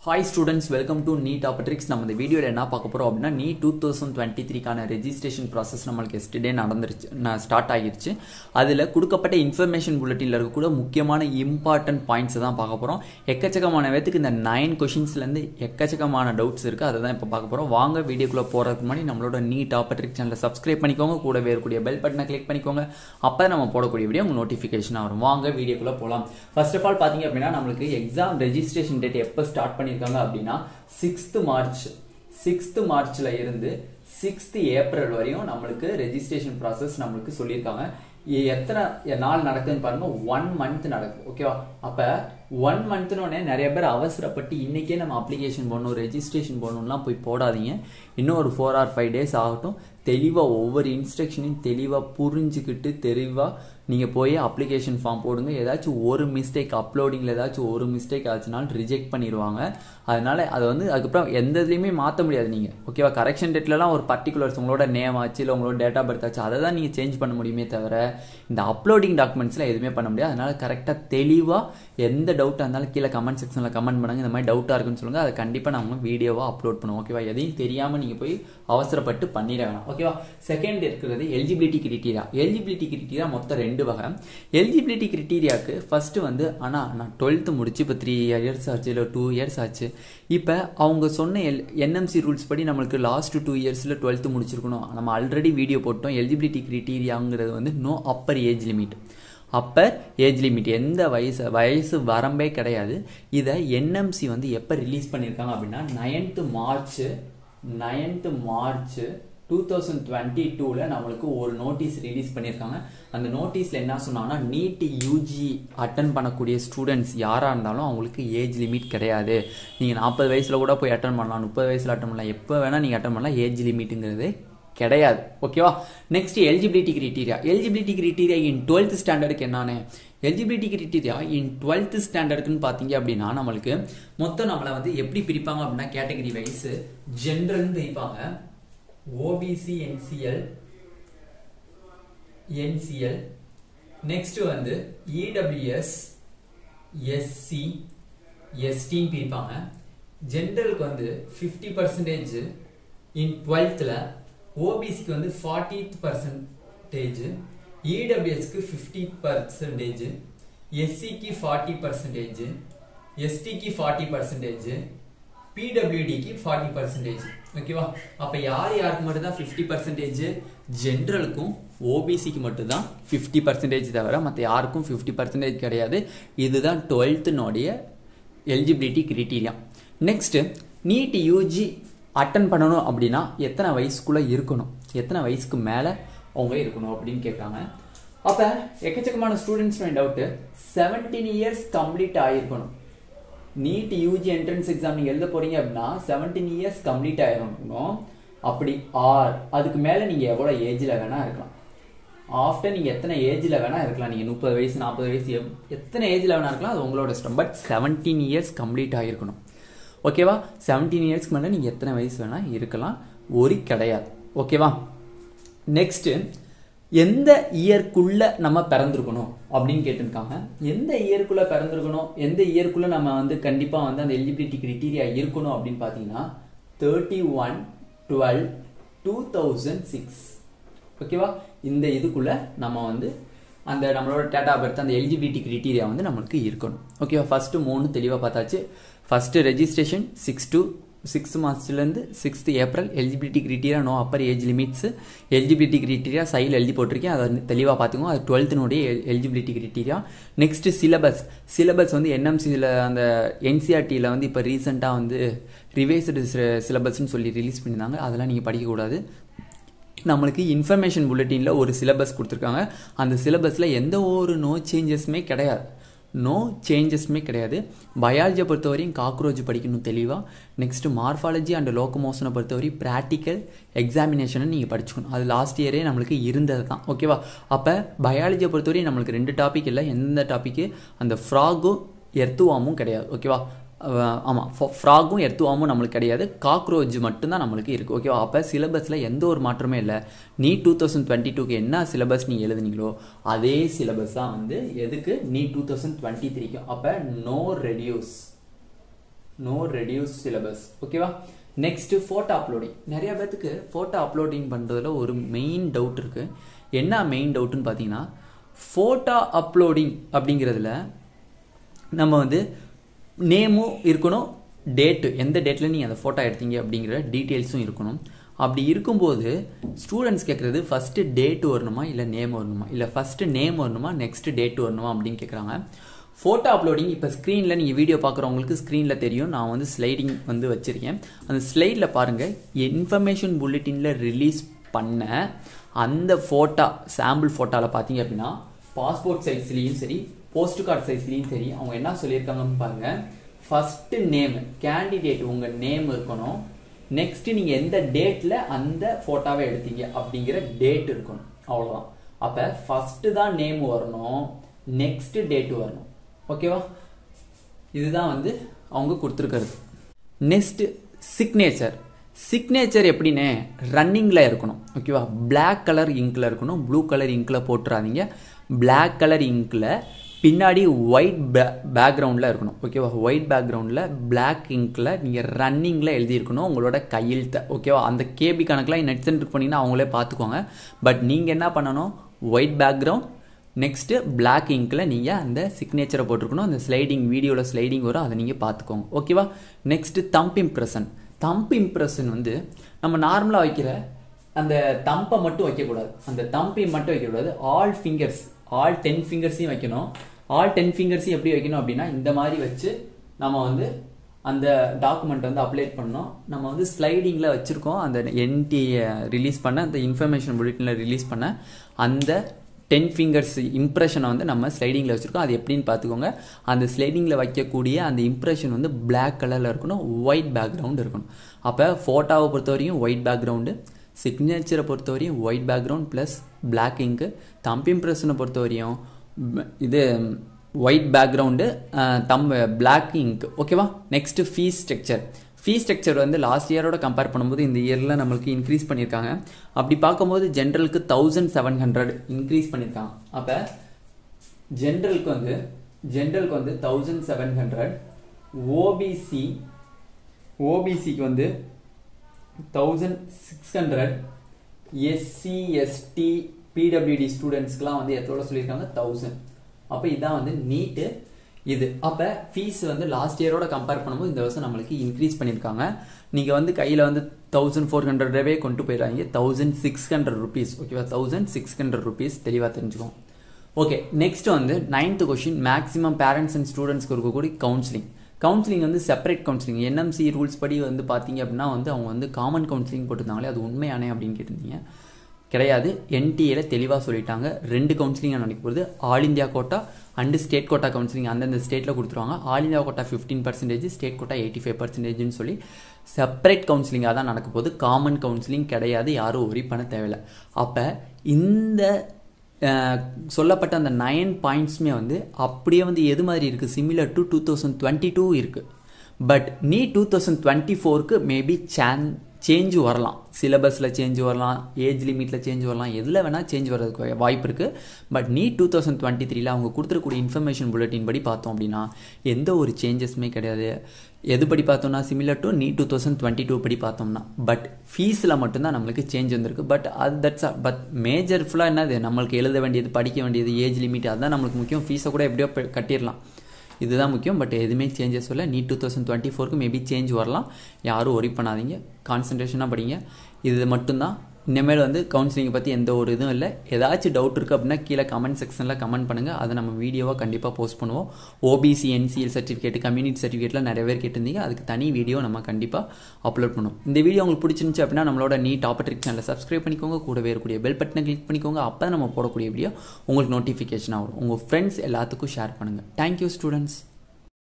hi students welcome to NEET ஆப்பட்ரிக்ஸ் நம்ம இந்த வீடியோவில் என்ன பார்க்க போகிறோம் அப்படின்னா நீ டூ தௌசண்ட் டுவெண்ட்டி த்ரீக்கான ரெஜிஸ்ட்ரேஷன் ப்ராசஸ் நம்மளுக்கு எஸ்டே நடந்துருச்சு நான் ஸ்டார்ட் ஆகிருச்சு அதில் கொடுக்கப்பட்ட இன்ஃபர்மேஷன் புல்லட்டினில் இருக்கக்கூட முக்கியமான இம்பார்ட்டன்ட் பாயிண்ட்ஸ் தான் பார்க்க போகிறோம் எக்கச்சக்கமான பேத்துக்கு இந்த நைன் கொஷின்ஸ்லேருந்து எக்கச்சக்கமான டவுட்ஸ் இருக்குது அதை தான் இப்போ பார்க்க போகிறோம் வாங்க வீடியோக்குள்ளே போகிறதுக்கு முன்னாடி நம்மளோட நீட் ஆப்பட்ரிக் சேனலை சப்ஸ்கிரைப் பண்ணிக்கோங்க கூடவே இருக்கக்கூடிய பெல் பட்டனை கிளிக் பண்ணிக்கோங்க அப்போ நம்ம போடக்கூடிய வீடியோ உங்கள் நோட்டிஃபிகேஷனாக வரும் வாங்க வீடியோக்குள்ளே போகலாம் ஃபர்ஸ்ட் ஆஃப் ஆல் பார்த்தீங்க அப்படின்னா நம்மளுக்கு எக்ஸாம் ரெஜிஸ்ட்ரேஷன் டேட் எப்போ ஸ்டார்ட் பண்ணியிருக்காங்க அப்படின்னா சிக்ஸ்த் மார்ச் சிக்ஸ்த் மார்ச்ல இருந்து சிக்ஸ்த் ஏப்ரல் வரையும் நம்மளுக்கு ரெஜிஸ்ட்ரேஷன் ப்ராசஸ் நம்மளுக்கு சொல்லியிருக்காங்க எ- எத்தனை நாள் நடக்குதுன்னு பாருங்க ஒன் மந்த் நடக்கும் ஓகேவா அப்ப ஒன் மந்த்னோடனே நிறைய பேர் அவசரப்பட்டு இன்னைக்கே நம்ம அப்ளிகேஷன் போடணும் ரெஜிஸ்ட்ரேஷன் போடணும்லாம் போய் போடாதீங்க இன்னும் ஒரு ஃபோர் ஆர் ஃபைவ் டேஸ் ஆகட்டும் தெளிவாக ஒவ்வொரு இன்ஸ்ட்ரக்ஷனையும் தெளிவாக புரிஞ்சுக்கிட்டு தெளிவாக நீங்கள் போய் அப்ளிகேஷன் ஃபார்ம் போடுங்க ஏதாச்சும் ஒரு மிஸ்டேக் அப்லோடிங்கில் ஏதாச்சும் ஒரு மிஸ்டேக் ஆச்சுனாலும் ரிஜெக்ட் பண்ணிடுவாங்க அதனால அதை வந்து அதுக்கப்புறம் எந்த இதுலையுமே மாற்ற முடியாது நீங்கள் ஓகேவா கரெக்ஷன் டேட்லலாம் ஒரு பர்டிகுலர்ஸ் உங்களோட நேம் ஆச்சு இல்லை உங்களோட டேட் ஆஃப் பர்த் ஆச்சு அதை தான் நீங்கள் சேஞ்ச் பண்ண முடியுமே தவிர இந்த அப்லோடிங் டாக்குமெண்ட்ஸில் எதுவுமே பண்ண முடியாது அதனால கரெக்டாக தெளிவாக எந்த டவுட்டாக இருந்தாலும் கீழே கமெண்ட் செக்ஷனில் கமெண்ட் பண்ணுங்க இந்த மாதிரி டவுட்டாக இருக்குன்னு சொல்லுங்கள் அதை கண்டிப்பாக நம்ம வீடியோவாக அப்லோட் பண்ணுவோம் ஓகேவா எதையும் தெரியாமல் நீங்கள் போய் அவசரப்பட்டு பண்ணிட வேணாம் ஓகேவா செகண்ட் இருக்கிறது எலிஜிபிலிட்டி கிரிட்டீரியா எலிஜிபிலிட்டி கிரிட்டீரியா மொத்தம் ரெண்டு வகை எலிஜிபிலிட்டி கிரிட்டீரியாவுக்கு ஃபர்ஸ்ட் வந்து ஆனால் நான் டுவெல்த்து முடிச்சு இப்போ த்ரீ இயர்ஸ் ஆச்சு இல்லை டூ இயர்ஸ் ஆச்சு இப்போ அவங்க சொன்ன எல் என்எம்சி ரூல்ஸ் படி நம்மளுக்கு லாஸ்ட் டூ இயர்ஸில் டுவெல்த்து முடிச்சிருக்கணும் நம்ம ஆல்ரெடி வீடியோ போட்டோம் எலிஜிபிலிட்டி கிரிட்டீரியாங்கிறது வந்து no upper age limit upper age limit எந்த வயசு வயசு வரம்பே கிடையாது இதை என்எம்சி வந்து எப்போ ரிலீஸ் பண்ணியிருக்காங்க அப்படின்னா ninth March ninth March two thousand twenty டூவில் நம்மளுக்கு ஒரு நோட்டீஸ் ரிலீஸ் பண்ணியிருக்காங்க அந்த நோட்டீஸில் என்ன சொன்னாங்கன்னா நீட் யூஜி அட்டன் பண்ணக்கூடிய ஸ்டூடெண்ட்ஸ் யாராக இருந்தாலும் அவங்களுக்கு ஏஜ் லிமிட் கிடையாது நீங்கள் நாற்பது வயசில் கூட போய் அட்டன் பண்ணலாம் முப்பது வயசில் அட்டன் பண்ணலாம் எப்போ வேணால் நீங்கள் அட்டன் பண்ணலாம் ஏஜ் லிமிட்டுங்கிறது கிடையாது ஓகேவா next eligibility criteria eligibility criteria in twelfth ஸ்டாண்டர்டுக்கு என்னன்னு எலிஜிபிலிட்டி கிரிட்டீரியா இன் டுவெல்த் ஸ்டாண்டர்டுக்குன்னு பார்த்தீங்க அப்படின்னா நம்மளுக்கு மொத்தம் நம்மளை வந்து எப்படி பிரிப்பாங்க அப்படின்னா கேட்டகரி வைஸ் ஜென்ரல்னு பிரிப்பாங்க ஓபிசி என்சிஎல் என்சிஎல் நெக்ஸ்ட் வந்து இடபிள்யூஎஸ் எஸ்சி எஸ்டின்னு பிரிப்பாங்க ஜென்ரலுக்கு வந்து ஃபிஃப்டி பர்சன்டேஜ் இன் டுவெல்த்தில் ஓபிசிக்கு வந்து ஃபார்ட்டி பர்சன்டேஜ் இடபிள்யூஎஸ்க்கு ஃபிஃப்டி பர்சன்டேஜ் எஸ்சிக்கு ஃபார்ட்டி பர்சன்டேஜ் எஸ்டிக்கு ஃபார்ட்டி பர்சன்டேஜ் பிடபிள்யூடிக்கு ஃபார்ட்டி பர்சன்டேஜ் ஓகேவா அப்போ யார் யாருக்கு மட்டும் தான் ஃபிஃப்டி பர்சன்டேஜ் ஜென்ரலுக்கும் ஓபிசிக்கு மட்டும் தான் ஃபிஃப்டி பர்சன்டேஜ் தவிர மற்ற யாருக்கும் ஃபிஃப்டி பர்சன்டேஜ் கிடையாது இதுதான் டுவெல்த்துனுடைய eligibility criteria next NEET UG attend பண்ணணும் அப்படின்னா எத்தனை வயசுக்குள்ளே இருக்கணும் எத்தனை வயசுக்கு மேலே அவங்க இருக்கணும் அப்படின்னு கேட்குறாங்க அப்போ எக்கச்சக்கமான students doubt seventeen years complete ஆகிருக்கணும் நீட் யூஜி என்ட்ரன்ஸ் எக்ஸாம் நீங்கள் எழுத போறீங்க அப்படின்னா செவன்டீன் இயர்ஸ் கம்ப்ளீட் ஆயிருக்கணும் அப்படி ஆர் அதுக்கு மேலே நீங்கள் எவ்வளோ ஏஜில் வேணால் இருக்கலாம் ஆஃப்டர் நீங்கள் எத்தனை ஏஜில் வேணால் இருக்கலாம் நீங்கள் முப்பது வயசு நாற்பது வயசு எவ்- எத்தனை ஏஜில் வேணால் இருக்கலாம் அது உங்களோட இஷ்டம் பட் செவன்டீன் இயர்ஸ் கம்ப்ளீட் ஆகிருக்கணும் ஓகேவா செவன்டீன் இயர்ஸ்க்கு மேலே நீங்கள் எத்தனை வயசு வேணால் இருக்கலாம் ஒரு கிடையாது ஓகேவா நெக்ஸ்ட்டு எந்த இயர்க்குள்ள நம்ம பிறந்திருக்கணும் அப்படின்னு கேட்டிருக்காங்க எந்த இயர்க்குள்ள பிறந்திருக்கணும் எந்த இயர்க்குள்ள நம்ம வந்து கண்டிப்பாக வந்து அந்த எலிஜிபிலிட்டி கிரிட்டீரியா இருக்கணும் அப்படின்னு பார்த்தீங்கன்னா thirty one twelve two thousand six ஓகேவா இந்த இதுக்குள்ள நம்ம வந்து அந்த நம்மளோட டேட்டா பர்த் அந்த எலிஜிபிலிட்டி கிரிட்டீரியா வந்து நம்மளுக்கு இருக்கணும் ஓகேவா ஃபர்ஸ்ட் மூணு தெளிவாக பார்த்தாச்சு first registration six to sixth மார்ச்லேருந்து sixth April eligibility criteria no upper age limits eligibility criteria சைடில் எழுதி போட்டிருக்கேன் அதை வந்து தெளிவாக பார்த்துக்கோங்க அது டுவெல்த்தினுடைய eligibility criteria next syllabus syllabus வந்து என்எம்சியில் அந்த என்சிஆர்டியில் வந்து இப்போ ரீசெண்டாக வந்து ரிவைஸ்டு சிலபஸ்ன்னு சொல்லி ரிலீஸ் பண்ணியிருந்தாங்க அதெல்லாம் நீங்கள் படிக்கக்கூடாது நம்மளுக்கு இன்ஃபர்மேஷன் புல்லட்டினில் ஒரு சிலபஸ் கொடுத்துருக்காங்க அந்த சிலபஸில் எந்த ஒரு நோ சேஞ்சஸுமே கிடையாது நோ சேஞ்சஸுமே கிடையாது பயாலஜியை பொறுத்தவரையும் காக்ரோச் படிக்கணும் தெளிவாக நெக்ஸ்ட் மார்ஃபாலஜி அண்ட் லோக்கமோஷனை பொறுத்தவரை ப்ராக்டிக்கல் எக்ஸாமினேஷனை நீங்கள் படிச்சுக்கணும் அது லாஸ்ட் இயரே நம்மளுக்கு இருந்தது தான் ஓகேவா அப்போ பயாலஜியை பொறுத்தவரை நம்மளுக்கு ரெண்டு டாபிக் இல்லை எந்த டாப்பிக்கு அந்த ஃப்ராகும் எர்த்துவாமும் கிடையாது ஓகேவா ஆமாம் ஃப்ராகும் எர்த்துவாமும் நம்மளுக்கு கிடையாது காக்ரோச் மட்டும்தான் நம்மளுக்கு இருக்குது ஓகேவா அப்போ சிலபஸில் எந்த ஒரு மாற்றமே இல்லை நீ டூ தௌசண்ட் டுவெண்ட்டி டூக்கு என்ன சிலபஸ் நீங்கள் எழுதுனீங்களோ அதே சிலபஸ் தான் வந்து எதுக்கு நீ டூ தௌசண்ட் டுவெண்ட்டி த்ரீக்கும் அப்போ no reduce no reduce syllabus ஓகேவா நெக்ஸ்ட் ஃபோட்டோ அப்லோடிங் நிறைய பேத்துக்கு ஃபோட்டோ அப்லோடிங் பண்ணுறதுல ஒரு மெயின் டவுட் இருக்கு என்ன மெயின் டவுட்னு பார்த்தீங்கன்னா ஃபோட்டோ அப்லோடிங் அப்படிங்கிறதுல நம்ம வந்து நேமும் இருக்கணும் டேட்டு எந்த டேட்டில் நீங்கள் அந்த ஃபோட்டோ எடுத்தீங்க அப்படிங்கிற டீட்டெயில்ஸும் இருக்கணும் அப்படி இருக்கும்போது ஸ்டூடெண்ட்ஸ் கேட்குறது ஃபஸ்ட்டு டேட் வரணுமா இல்லை நேம் வரணுமா இல்லை ஃபஸ்ட்டு நேம் வரணுமா நெக்ஸ்ட் டேட் வரணுமா அப்படின்னு கேட்குறாங்க ஃபோட்டோ அப்லோடிங் இப்போ ஸ்க்ரீனில் நீங்கள் வீடியோ பார்க்குறவங்களுக்கு ஸ்க்ரீனில் தெரியும் நான் வந்து ஸ்லைடிங் வந்து வச்சுருக்கேன் அந்த ஸ்லைடில் பாருங்கள் இன்ஃபர்மேஷன் புல்லட்டினில் ரிலீஸ் பண்ண அந்த ஃபோட்டோ சாம்பிள் ஃபோட்டோவில் பார்த்தீங்க அப்படின்னா பாஸ்போர்ட் சைஸ்லேயும் சரி போஸ்ட் கார்டு சைஸ்லேயும் சரி அவங்க என்ன சொல்லியிருக்காங்கன்னு பாருங்கள் ஃபஸ்ட்டு நேம் கேண்டிடேட் உங்கள் நேம் இருக்கணும் நெக்ஸ்ட் நீங்கள் எந்த டேட்டில் அந்த ஃபோட்டோவை எடுத்தீங்க அப்படிங்கிற டேட் இருக்கணும் அவ்வளோதான் அப்போ ஃபஸ்ட்டு தான் நேம் வரணும் நெக்ஸ்ட் டேட் வரணும் ஓகேவா இதுதான் வந்து அவங்க கொடுத்துருக்கிறது நெக்ஸ்ட் சிக்னேச்சர் சிக்னேச்சர் எப்படின்னு ரன்னிங்கில் இருக்கணும் ஓகேவா பிளாக் கலர் இங்கில் இருக்கணும் ப்ளூ கலர் இங்கில் போட்டுறாதீங்க பிளாக் கலர் இங்கில் பின்னாடி ஒயிட் பே பேக்ரவுண்டில் இருக்கணும் ஓகேவா ஒயிட் பேக்ரவுண்டில் பிளாக் இங்கில் நீங்கள் ரன்னிங்கில் எழுதியிருக்கணும் உங்களோட கையெழுத்தை ஓகேவா அந்த கேபி கணக்கெலாம் நெட் சென்டர் பண்ணிங்கன்னா அவங்களே பார்த்துக்கோங்க பட் நீங்கள் என்ன பண்ணணும் ஒயிட் பேக்ரவுண்ட் நெக்ஸ்ட்டு பிளாக் இங்கில் நீங்கள் அந்த சிக்னேச்சரை போட்டிருக்கணும் அந்த ஸ்லைடிங் வீடியோவில் ஸ்லைடிங் வரும் அதை நீங்கள் பார்த்துக்கோங்க ஓகேவா next thumb impression thumb impression வந்து நம்ம நார்மலாக வைக்கிற அந்த தம்பை மட்டும் வைக்கக்கூடாது அந்த தம்பை மட்டும் வைக்கக்கூடாது ஆல் ஃபிங்கர்ஸ் ஆல் டென் ஃபிங்கர்ஸையும் வைக்கணும் ஆல் டென் ஃபிங்கர்ஸையும் எப்படி வைக்கணும் அப்படின்னா இந்த மாதிரி வச்சு நம்ம வந்து அந்த டாக்குமெண்ட் வந்து அப்ளேட் பண்ணோம் நம்ம வந்து ஸ்லைடிங்கில் வச்சுருக்கோம் அந்த என்டியை ரிலீஸ் பண்ண அந்த இன்ஃபர்மேஷன் புல்லட்டினில் ரிலீஸ் பண்ண அந்த டென் ஃபிங்கர்ஸ் இம்ப்ரெஷனை வந்து நம்ம ஸ்லைடிங்கில் வச்சுருக்கோம் அது எப்படின்னு பார்த்துக்கோங்க அந்த ஸ்லைடிங்கில் வைக்கக்கூடிய அந்த இம்ப்ரெஷன் வந்து பிளாக் கலரில் இருக்கணும் ஒயிட் பேக்ரவுண்ட் இருக்கணும் அப்போ ஃபோட்டோவை பொறுத்தவரையும் ஒயிட் பேக்ரவுண்டு சிக்னேச்சரை பொறுத்தவரையும் white background plus black ink thumb இம்ப்ரெஷனை பொறுத்தவரையும் இது white background thumb black ink ஓகேவா next fees structure fees structure வந்து லாஸ்ட் இயரோட கம்பேர் பண்ணும்போது இந்த இயரில் நம்மளுக்கு இன்க்ரீஸ் பண்ணியிருக்காங்க அப்படி பார்க்கும்போது ஜென்ரலுக்கு தௌசண்ட் செவன் ஹண்ட்ரட் இன்க்ரீஸ் பண்ணியிருக்காங்க அப்போ ஜென்ரலுக்கு வந்து ஜென்ரலுக்கு வந்து தௌசண்ட் செவன் ஹண்ட்ரட் ஓபிசி ஓபிசிக்கு வந்து thousand six hundred SC ST PWD ஸ்டூடெண்ட்ஸ்க்குலாம் வந்து எத்தோட சொல்லியிருக்காங்க தௌசண்ட் அப்போ இதான் வந்து நீட்டு இது அப்போ ஃபீஸ் வந்து லாஸ்ட் இயரோட கம்பேர் பண்ணும்போது இந்த வருஷம் நம்மளுக்கு இன்க்ரீஸ் பண்ணியிருக்காங்க நீங்கள் வந்து கையில் வந்து தௌசண்ட் ஃபோர் ஹண்ட்ரடவே கொண்டு போயிடாங்க தௌசண்ட் சிக்ஸ் ஹண்ட்ரட் ருபீஸ் ஓகேவா தௌசண்ட் சிக்ஸ் ஹண்ட்ரட் ருபீஸ் தெளிவாக தெரிஞ்சுக்கோங்க ஓகே நெக்ஸ்ட் வந்து ninth question maximum parents and ஸ்டூடெண்ட்ஸ்க்கு இருக்கக்கூடிய கவுன்சிலிங் கவுன்சிலிங் வந்து செப்பரேட் கவுன்சிலிங் என்எம்சி ரூல்ஸ் படி வந்து பார்த்தீங்க அப்படின்னா வந்து அவங்க வந்து காமன் கவுன்சிலிங் போட்டிருந்தாங்களே அது உண்மையானே அப்படின்னு கேட்டிருந்தீங்க கிடையாது என்டிஏல தெளிவாக சொல்லிட்டாங்க ரெண்டு கவுன்சிலிங்காக நடக்க போகுது all India quota and state quota counselling அந்தந்த ஸ்டேட்டில் கொடுத்துருவாங்க all India quota fifteen percentage state quota eighty five பர்சன்டேஜ்னு சொல்லி செப்பரேட் கவுன்சிலிங்காக தான் நடக்க போகுது காமன் கவுன்சிலிங் கிடையாது யாரும் ஒரி பண்ண தேவையில்லை அப்போ இந்த சொல்லப்பட்ட அந்த நைன் பாயிண்ட்ஸுமே வந்து அப்படியே வந்து எது மாதிரி இருக்குது similar to two thousand twenty two இருக்குது but NEET two thousand twenty ஃபோருக்கு மேபி சேன் சேஞ்சு வரலாம் சிலபஸில் சேஞ்ச் வரலாம் ஏஜ் லிமிட்டில் சேஞ்ச் வரலாம் எதில் வேணால் சேஞ்ச் வர்றதுக்கு வாய்ப்பு இருக்குது but NEET two thousand twenty த்ரீல அவங்க கொடுத்துருக்கூடிய இன்ஃபர்மேஷன் புல்லட்டின் படி பார்த்தோம் அப்படின்னா எந்த ஒரு சேஞ்சஸுமே கிடையாது எது படி பார்த்தோம்னா similar to NEET two thousand twenty two படி பார்த்தோம்னா பட் ஃபீஸில் மட்டும்தான் நம்மளுக்கு சேஞ்ச் வந்திருக்கு பட் அது தட்ஸ் பட் மேஜர் ஃபுல்லாக என்னது நம்மளுக்கு எழுத வேண்டியது படிக்க வேண்டியது ஏஜ் லிமிட் அதுதான் நம்மளுக்கு முக்கியம் ஃபீஸை கூட எப்படியோ கட்டிடலாம் இதுதான் முக்கியம் பட் எதுவுமே சேஞ்சஸ் இல்லை நீ டூ தௌசண்ட் டுவெண்ட்டி ஃபோருக்கு மேபி சேஞ்ச் வரலாம் யாரும் ஒரி பண்ணாதீங்க கான்சன்ட்ரேஷனாக படிங்க இது மட்டும்தான் இனிமேல் வந்து கவுன்சிலிங்கை பற்றி எந்த ஒரு இதுவும் இல்லை ஏதாச்சும் டவுட் இருக்குது அப்படின்னா கீழே கமெண்ட் செக்ஷனில் கமெண்ட் பண்ணுங்கள் அதை நம்ம வீடியோவாக கண்டிப்பாக போஸ்ட் பண்ணுவோம் ஓபிசி என்சிஎல் சர்டிஃபிகேட் கம்யூனிட்டி சர்டிஃபிகேட்லாம் நிறைய பேர் கேட்டிருந்தீங்க அதுக்கு தனி வீடியோ நம்ம கண்டிப்பாக அப்லோட் பண்ணுவோம் இந்த வீடியோ உங்களுக்கு பிடிச்சிருந்துச்சு அப்படின்னா நம்மளோட நீ டாப் ட்ரிக் சேனலை சப்ஸ்கிரைப் பண்ணிக்கோங்க கூடவே இருக்கக்கூடிய பெல் பட்டனை கிளிக் பண்ணிக்கோங்க அப்போ நம்ம போடக்கூடிய வீடியோ உங்களுக்கு நோட்டிஃபிகேஷனாக வரும் உங்கள் ஃப்ரெண்ட்ஸ் எல்லாத்துக்கும் ஷேர் பண்ணுங்கள் தேங்க்யூ ஸ்டூடெண்ட்ஸ்